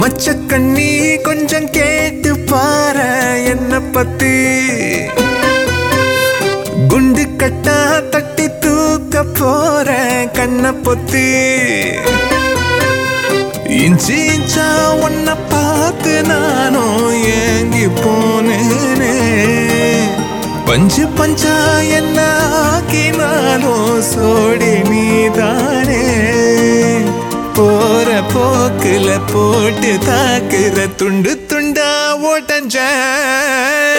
மச்ச கண்ணி கொஞ்சம் கேட்டு பாரு என்ன பத்தி குண்டு கட்டா தட்டி தூக்க போற கண்ண பொத்தி இஞ்சி இஞ்சா உன்னை பார்த்து நானும் ஏங்கி போனேனே பஞ்சு பஞ்சா என்ன ஆக்கினாலும் சோடி நீதானே போற போக்குல போட்டு தாக்குற துண்டு துண்டா ஓட்டஞ்ச